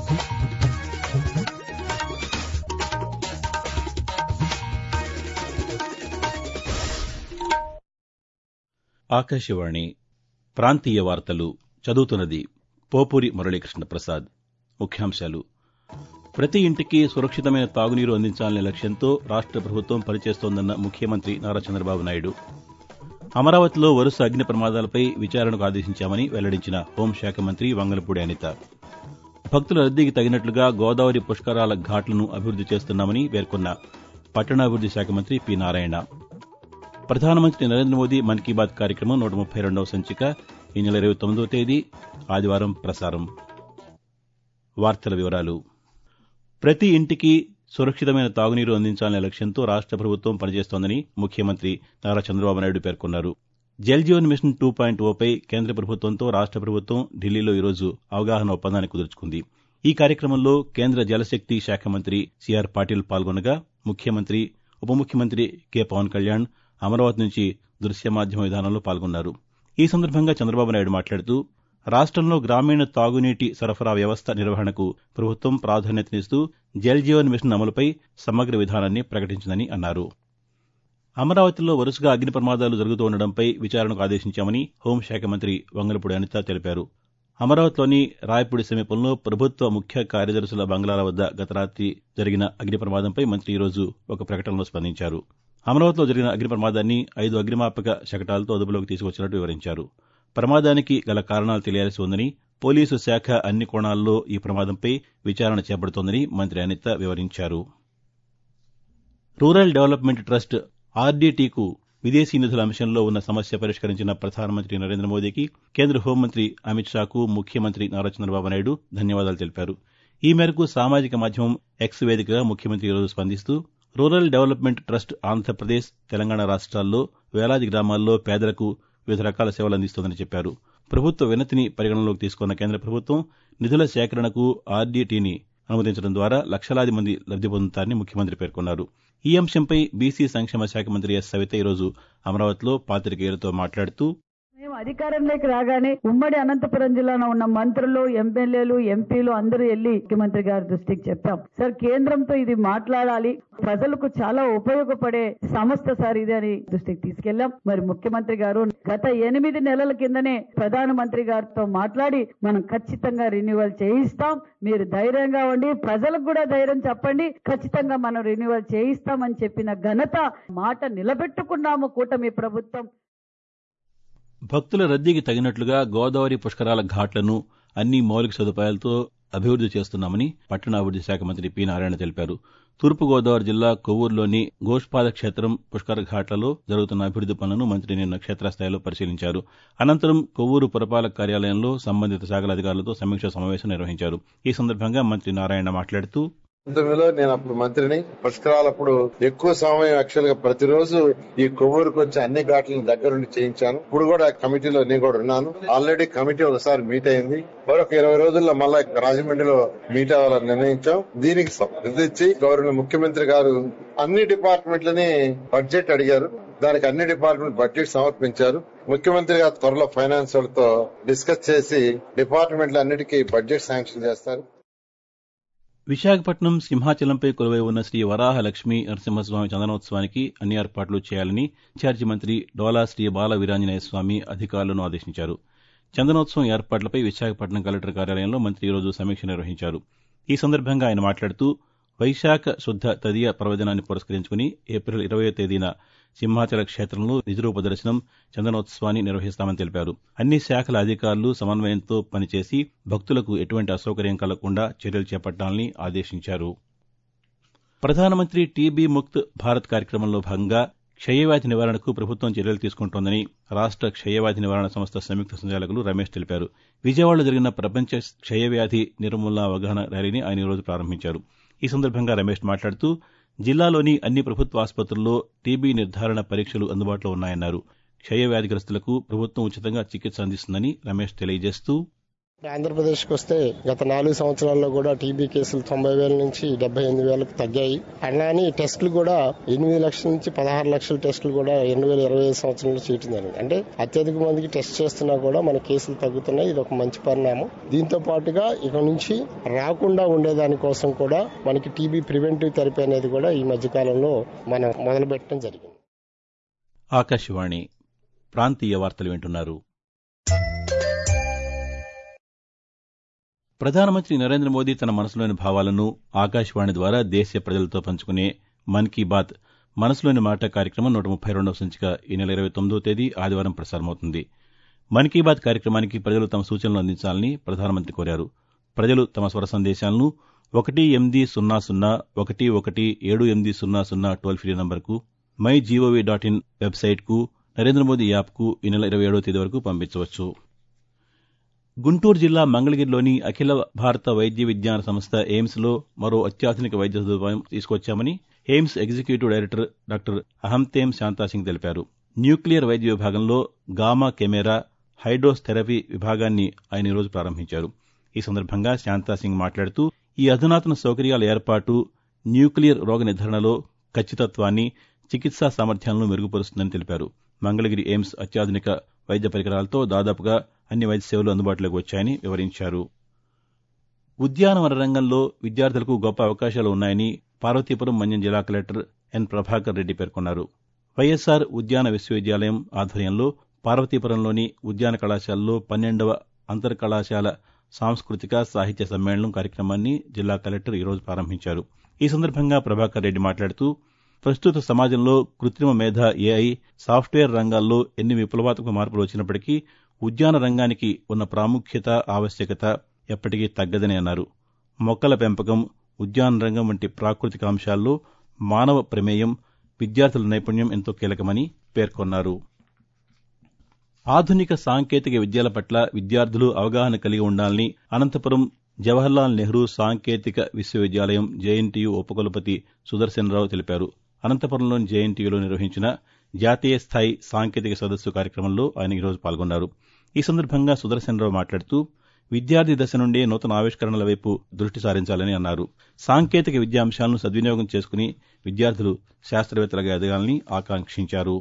ఆకాశవాణి ప్రాంతీయ వార్తలు చదువుతున్నది పోపూరి మురళీకృష్ణ ప్రసాద్ ముఖ్యాంశాలు ప్రతి ఇంటికి సురక్షితమైన తాగునీరు అందించాలనే లక్ష్యంతో రాష్ట ప్రభుత్వం పనిచేస్తోందన్న ముఖ్యమంత్రి నారా చంద్రబాబు నాయుడు అమరావతిలో వరుస అగ్ని ప్రమాదాలపై విచారణకు ఆదేశించామని వెల్లడించిన హోంశాఖ మంత్రి వంగలపూడి అనిత భక్తుల రద్దీకి తగినట్లుగా గోదావరి పుష్కరాల ఘాట్లను అభివృద్ది చేస్తున్నామని పేర్కొన్న పట్టణాభివృద్ది శాఖ మంత్రి పి నారాయణ ప్రధానమంత్రి నరేంద్ర మోదీ మన్ కీ బాత్ కార్యక్రమం నూట ముప్పై రెండవ సంచిక ఈ నెల ఇరవై తొమ్మిదవ తేదీ ఆదివారం ప్రసారం వార్తల వివరాలు ప్రతి ఇంటికి సురక్షితమైన తాగునీరు అందించాలనే లక్ష్యంతో రాష్ట ప్రభుత్వం పనిచేస్తోందని ముఖ్యమంత్రి నారా చంద్రబాబు నాయుడు పేర్కొన్నారు Jal Jeevan mission two point ఓపై కేంద్ర ప్రభుత్వంతో రాష్ట ప్రభుత్వం ఢిల్లీలో ఈరోజు అవగాహన ఒప్పందాన్ని కుదుర్చుకుంది ఈ కార్యక్రమంలో కేంద్ర జలశక్తి శాఖ మంత్రి సిఆర్ పాటిల్ పాల్గొనగా ముఖ్యమంత్రి ఉప ముఖ్యమంత్రి కె పవన్ కళ్యాణ్ అమరావతి నుంచి దృశ్య మాధ్యమ విధానంలో పాల్గొన్నారు ఈ సందర్భంగా చంద్రబాబు నాయుడు మాట్లాడుతూ రాష్టంలో గ్రామీణ తాగునీటి సరఫరా వ్యవస్థ నిర్వహణకు ప్రభుత్వం ప్రాధాన్యతనిస్తూ జల్ జీవన్ మిషన్ అమలుపై సమగ్ర విధానాన్ని ప్రకటించిందని అన్నారు అమరావతిలో వరుసగా అగ్ని ప్రమాదాలు జరుగుతుండటంపై విచారణకు ఆదేశించామని హోంశాఖ మంత్రి వంగలపూడి అనిత తెలిపారు అమరావతిలోని రాయపూడి సమీపంలో ప్రభుత్వ ముఖ్య కార్యదర్శుల బంగ్లాల వద్ద గత రాతి జరిగిన అగ్ని ప్రమాదంపై మంత్రి ఈరోజు ఒక ప్రకటనలో స్పందించారు అమరావతిలో జరిగిన అగ్ని ప్రమాదాన్ని ఐదు అగ్నిమాపక శకటాలతో అదుపులోకి తీసుకొచ్చినట్టు వివరించారు ప్రమాదానికి గల కారణాలు తెలియాల్సి ఉందని పోలీసు శాఖ అన్ని కోణాల్లో ఈ ప్రమాదంపై విచారణ చేపడుతోందని మంత్రి అనిత వివరించారు రూరల్ డెవలప్మెంట్ ట్రస్ట్ ఆర్డీటీకు విదేశీ నిధుల అంశంలో ఉన్న సమస్య పరిష్కరించిన ప్రధానమంత్రి నరేంద్ర మోదీకి కేంద్ర హోంమంత్రి అమిత్ షాకు ముఖ్యమంత్రి నారా చంద్రబాబు నాయుడు ధన్యవాదాలు తెలిపారు ఈ మేరకు సామాజిక మాధ్యమం ఎక్స్ వేదికగా ముఖ్యమంత్రి ఈరోజు స్పందిస్తూ rural development trust Andhra Pradesh Telangana రాష్ట్రాల్లో వేలాది గ్రామాల్లో పేదలకు వివిధ రకాల సేవలు అందిస్తోందని చెప్పారు ప్రభుత్వ వినతిని పరిగణనలోకి తీసుకున్న కేంద్ర ప్రభుత్వం నిధుల సేకరణకు ఆర్డీటీని అనుమతించడం ద్వారా లక్షలాది మంది లబ్ది పొందుతారని ముఖ్యమంత్రి పేర్కొన్నారు ఈ అంశంపై బీసీ సంక్షేమ శాఖ మంత్రి ఎస్ సవిత ఈరోజు అమరావతిలో పాతికేయులతో మాట్లాడుతూ మేము అధికారంలోకి రాగానే ఉమ్మడి అనంతపురం జిల్లాలో ఉన్న మంత్రులు ఎమ్మెల్యేలు ఎంపీలు అందరూ వెళ్లి ముఖ్యమంత్రి గారి దృష్టికి చెప్పాం సార్ కేంద్రంతో ఇది మాట్లాడాలి ప్రజలకు చాలా ఉపయోగపడే సంస్థ సార్ ఇది అని దృష్టికి తీసుకెళ్లాం మరి ముఖ్యమంత్రి గారు గత ఎనిమిది నెలల కిందనే ప్రధానమంత్రి గారితో మాట్లాడి మనం ఖచ్చితంగా రెన్యువల్ చేయిస్తాం మీరు ధైర్యంగా ఉండి ప్రజలకు కూడా ధైర్యం చెప్పండి ఖచ్చితంగా మనం రెన్యువల్ చేయిస్తామని చెప్పిన ఘనత మాట నిలబెట్టుకున్నాము కూటమి ప్రభుత్వం భక్తుల రద్దీకి తగినట్లుగా గోదావరి పుష్కరాల ఘాట్లను అన్ని మౌలిక సదుపాయాలతో అభివృద్ది చేస్తున్నామని పట్టణాభివృద్ది శాఖ మంత్రి పి నారాయణ తెలిపారు తూర్పుగోదావరి జిల్లా కొవ్వూరులోని గోష్పాద క్షేత్రం పుష్కర ఘాట్లలో జరుగుతున్న అభివృద్ది పనులను మంత్రి నిన్న క్షేత్రస్థాయిలో పరిశీలించారు అనంతరం కొవ్వూరు పురపాలక కార్యాలయంలో సంబంధిత శాఖల అధికారులతో సమీక్షా సమావేశం నిర్వహించారు ఈ సందర్భంగా మంత్రి నారాయణ మాట్లాడుతూ పంతొమ్మిదిలో నేను అప్పుడు మంత్రిని పుష్కరాలప్పుడు ఎక్కువ సమయం యాక్చువల్ గా ప్రతిరోజు ఈ కొవ్వూరుకు వచ్చి అన్ని ఘాట్లను దగ్గరుండి చేయించాను ఇప్పుడు కూడా కమిటీలో నేను కూడా ఉన్నాను ఆల్రెడీ కమిటీ ఒకసారి మీట్ అయింది మరొక ఇరవై రోజుల్లో మళ్ళా రాజమండ్రిలో మీట్ అవ్వాలని నిర్ణయించాం దీనికి స్పందించి గౌరవ ముఖ్యమంత్రి గారు అన్ని డిపార్ట్మెంట్లని బడ్జెట్ అడిగారు దానికి అన్ని డిపార్ట్మెంట్ బడ్జెట్ సమర్పించారు ముఖ్యమంత్రి గారు త్వరలో ఫైనాన్స్ వాళ్ళతో డిస్కస్ చేసి డిపార్ట్మెంట్ల అన్నిటికీ బడ్జెట్ శాంక్షన్ చేస్తారు విశాఖపట్నం సింహాచలంపై కొలువై ఉన్న శ్రీ వరాహ లక్ష్మీ నరసింహస్వామి చందనోత్సవానికి అన్ని ఏర్పాట్లు చేయాలని ఇన్ఛార్జి మంత్రి డోలా శ్రీ బాల వీరాంజనేయ స్వామి అధికారులను ఆదేశించారు చందనోత్సవం ఏర్పాట్లపై విశాఖపట్నం కలెక్టర్ కార్యాలయంలో మంత్రి ఈరోజు సమీక్ష నిర్వహించారు ఈ సందర్భంగా ఆయన మాట్లాడుతూ వైశాఖ శుద్ధ తదియ పర్వదినాన్ని పురస్కరించుకుని ఏప్రిల్ ఇరవయో తేదీన సింహాచల క్షేత్రంలో నిజరూప దర్శనం చందనోత్సవాన్ని నిర్వహిస్తామని తెలిపారు అన్ని శాఖల అధికారులు సమన్వయంతో పనిచేసి భక్తులకు ఎటువంటి అసౌకర్యం కలగకుండా చర్యలు చేపట్టాలని ఆదేశించారు ప్రధానమంత్రి టీబీ ముక్త్ భారత్ కార్యక్రమంలో భాగంగా క్షయవ్యాధి నివారణకు ప్రభుత్వం చర్యలు తీసుకుంటోందని రాష్ట క్షయవ్యాధి నివారణ సంస్థ సంయుక్త సంచాలకులు రమేష్ తెలిపారు విజయవాడలో జరిగిన ప్రపంచ క్షయవ్యాధి నిర్మూలన అవగాహన ర్యాలీని ఆయన ఈరోజు ప్రారంభించారు ఈ సందర్భంగా రమేష్ మాట్లాడుతూ జిల్లాలోని అన్ని ప్రభుత్వ ఆసుపత్రుల్లో టీబీ నిర్ధారణ పరీక్షలు అందుబాటులో ఉన్నాయన్నారు క్షయ వ్యాధిగ్రస్తులకు ప్రభుత్వం ఉచితంగా చికిత్స అందిస్తుందని రమేష్ తెలియజేస్తూ ఆంధ్రప్రదేశ్కి వస్తే గత నాలుగు సంవత్సరాల్లో కూడా టీబీ కేసులు తొంభై వేల నుంచి డెబ్బై ఎనిమిది వేలకు తగ్గాయి అలానే టెస్టులు కూడా ఎనిమిది లక్షల నుంచి పదహారు లక్షల టెస్టులు కూడా రెండు వేల ఇరవై ఐదు సంవత్సరంలో చేయడం జరిగింది అంటే అత్యధిక మందికి టెస్ట్ చేస్తున్నా కూడా మన కేసులు తగ్గుతున్నాయి ఇది ఒక మంచి పరిణామం దీంతో పాటుగా ఇక నుంచి రాకుండా ఉండేదాని కోసం కూడా మనకి టీబీ ప్రివెంటివ్ థెరపీ అనేది కూడా ఈ మధ్య కాలంలో మనం మొదలు పెట్టడం జరిగింది ఆకాశవాణి ప్రాంతీయ వార్తలు వింటున్నారు ప్రధానమంత్రి నరేంద్ర మోదీ తన మనసులోని భావాలను ఆకాశవాణి ద్వారా దేశ ప్రజలతో పంచుకునే మన్ కీ బాత్ మనసులోని మాట కార్యక్రమం నూట ముప్పై రెండవ సంచిక ఈ నెల ఇరవై తొమ్మిదో తేదీ ఆదివారం ప్రసారమవుతుంది మన్ కీ బాత్ కార్యక్రమానికి ప్రజలు తమ సూచనలు అందించాలని ప్రధానమంత్రి కోరారు ప్రజలు తమ స్వర సందేశాలను ఒకటి ఎనిమిది సున్నా సున్నా ఒకటి ఒకటి ఏడు ఎనిమిది సున్నా సున్నా టోల్ ఫ్రీ నంబర్కు మై జీఓవీ డాట్ ఇన్ వెబ్సైట్కు నరేంద్ర మోదీ యాప్కు ఈ నెల ఇరవై ఏడవ తేదీ వరకు పంపించవచ్చు గుంటూరు జిల్లా మంగళగిరిలోని అఖిల భారత వైద్య విజ్ఞాన సంస్థ ఎయిమ్స్లో మరో అత్యాధునిక వైద్య సదుపాయం తీసుకొచ్చామని AIIMS executive director doctor Ahanthem Shanta Singh తెలిపారు న్యూక్లియర్ వైద్య విభాగంలో గామా కెమెరా హైడ్రోస్ థెరపీ విభాగాన్ని ఆయన ఈరోజు ప్రారంభించారు ఈ సందర్భంగా శాంతాసింగ్ మాట్లాడుతూ ఈ అధునాతన సౌకర్యాల ఏర్పాటు న్యూక్లియర్ రోగ నిర్ధారణలో ఖచ్చితత్వాన్ని చికిత్సా సామర్థ్యాలను మెరుగుపరుస్తుందని తెలిపారు మంగళగిరి ఎయిమ్స్ అత్యాధునిక వైద్య పరికరాలతో దాదాపుగా అన్ని వైద్య సేవలు అందుబాటులోకి వచ్చాయని వివరించారు ఉద్యానవన రంగంలో విద్యార్థులకు గొప్ప అవకాశాలు ఉన్నాయని పార్వతీపురం మన్యం జిల్లా కలెక్టర్ ఎన్ ప్రభాకర్ రెడ్డి పేర్కొన్నారు వైఎస్ఆర్ ఉద్యాన విశ్వవిద్యాలయం ఆధ్వర్యంలో పార్వతీపురంలోని ఉద్యాన కళాశాలలో పన్నెండవ అంతర్ కళాశాల సాంస్కృతిక సాహిత్య సమ్మేళనం కార్యక్రమాన్ని జిల్లా కలెక్టర్ ఈరోజు ప్రారంభించారు ఈ సందర్భంగా ప్రభాకర్ రెడ్డి మాట్లాడుతూ ప్రస్తుత సమాజంలో కృత్రిమ మేధ ఏఐ సాఫ్ట్వేర్ రంగాల్లో ఎన్ని విప్లవాత్మక మార్పులు వచ్చినప్పటికీ ఉద్యాన రంగానికి ఉన్న ప్రాముఖ్యత ఆవశ్యకత ఎప్పటికీ తగ్గదని అన్నారు మొక్కల పెంపకం ఉద్యాన రంగం వంటి ప్రాకృతిక అంశాల్లో మానవ ప్రమేయం విద్యార్థుల నైపుణ్యం ఎంతో కీలకమని పేర్కొన్నారు ఆధునిక సాంకేతిక విద్యల పట్ల విద్యార్థులు అవగాహన కలిగి ఉండాలని అనంతపురం జవహర్లాల్ నెహ్రూ సాంకేతిక విశ్వవిద్యాలయం జేఎన్టీయూ ఉపకులపతి సుదర్శనరావు తెలిపారు అనంతపురంలోని జేఎన్టీయూలో నిర్వహించిన జాతీయ స్థాయి సాంకేతిక సదస్సు కార్యక్రమంలో ఆయన ఈరోజు పాల్గొన్నారు ఈ సందర్భంగా సుదర్శనరావు మాట్లాడుతూ విద్యార్థి దశ నుండే నూతన ఆవిష్కరణల వైపు దృష్టి సారించాలని అన్నారు సాంకేతిక విద్యాంశాలను సద్వినియోగం చేసుకుని విద్యార్థులు శాస్త్రవేత్తలుగా ఎదగాలని ఆకాంక్షించారు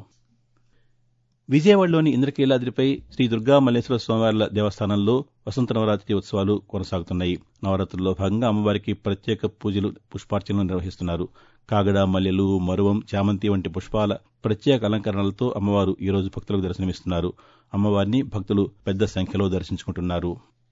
విజయవాడలోని ఇంద్రకీలాద్రిపై శ్రీ దుర్గా మల్లేశ్వర స్వామివార్ల దేవస్థానంలో వసంత నవరాత్రి ఉత్సవాలు కొనసాగుతున్నాయి నవరాత్రుల్లో భాగంగా అమ్మవారికి ప్రత్యేక పూజలు పుష్పార్చనలు నిర్వహిస్తున్నారు కాగడ మల్లెలు మరువం చామంతి వంటి పుష్పాల ప్రత్యేక అలంకరణలతో అమ్మవారు ఈరోజు భక్తులకు దర్శనమిస్తున్నారు అమ్మవారిని భక్తులు పెద్ద సంఖ్యలో దర్శించుకుంటున్నారు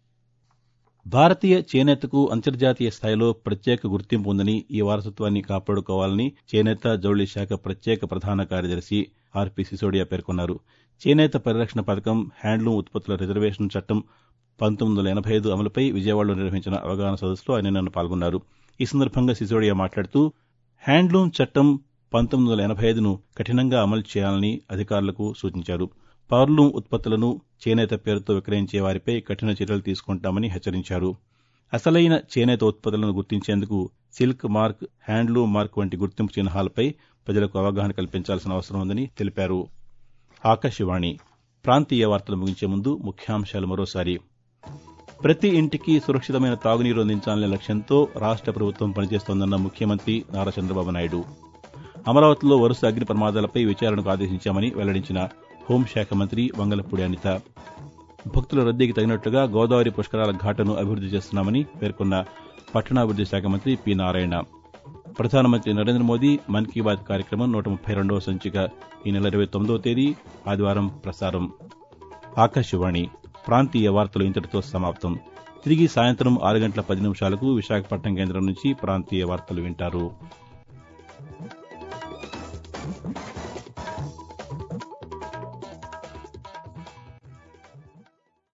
భారతీయ చేనేతకు అంతర్జాతీయ స్థాయిలో ప్రత్యేక గుర్తింపు ఉందని ఈ వారసత్వాన్ని కాపాడుకోవాలని చేనేత జౌళి శాఖ ప్రత్యేక ప్రధాన కార్యదర్శి ఆర్పి సిసోడియా పేర్కొన్నారు చేనేత పరిరక్షణ పథకం హ్యాండ్లూమ్ ఉత్పత్తుల రిజర్వేషన్ చట్టం పంతొమ్మిది వందల ఎనభై ఐదు అమలుపై విజయవాడలో నిర్వహించిన అవగాహన సదస్సులో ఆయన నిన్న పాల్గొన్నారు ఈ సందర్భంగా సిసోడియా మాట్లాడుతూ హ్యాండ్లూమ్ చట్టం పంతొమ్మిది వందల ఎనభై ఐదును కఠినంగా అమలు చేయాలని అధికారులకు సూచించారు పవర్లూమ్ ఉత్పత్తులను చేనేత పేరుతో విక్రయించే వారిపై కఠిన చర్యలు తీసుకుంటామని హెచ్చరించారు అసలైన చేనేత ఉత్పత్తులను గుర్తించేందుకు సిల్క్ మార్క్ హ్యాండ్లూమ్ మార్క్ వంటి గుర్తింపు చిహ్నాలపై ప్రజలకు అవగాహన కల్పించాల్సిన అవసరం ఉందని తెలిపారు ఆకాశవాణి ప్రాంతీయ వార్తలు ముగించే ముందు ముఖ్యాంశాలు మరోసారి ప్రతి ఇంటికి సురక్షితమైన తాగునీరు అందించాలనే లక్ష్యంతో రాష్ట ప్రభుత్వం పనిచేస్తోందన్న ముఖ్యమంత్రి నారా చంద్రబాబు నాయుడు అమరావతిలో వరుస అగ్ని ప్రమాదాలపై విచారణకు ఆదేశించామని వెల్లడించిన హోంశాఖ మంత్రి వంగలపూడి అనిత భక్తుల రద్దీకి తగినట్లుగా గోదావరి పుష్కరాల ఘాటను అభివృద్ది చేస్తున్నామని పేర్కొన్న పట్టణాభివృద్ది శాఖ మంత్రి పి నారాయణ ప్రధానమంత్రి నరేంద్ర మోదీ మన్ కీ బాత్ కార్యక్రమం నూట ముప్పై రెండవ సంచిక ఈ నెల ఇరవై తొమ్మిదవ తేదీ ఆదివారం ప్రసారం ఆకాశవాణి ప్రాంతీయ వార్తలు ఇంతటితో సమాప్తం తిరిగి సాయంత్రం ఆరు గంటల పది నిమిషాలకు విశాఖపట్నం కేంద్రం నుంచి ప్రాంతీయ వార్తలు వింటారు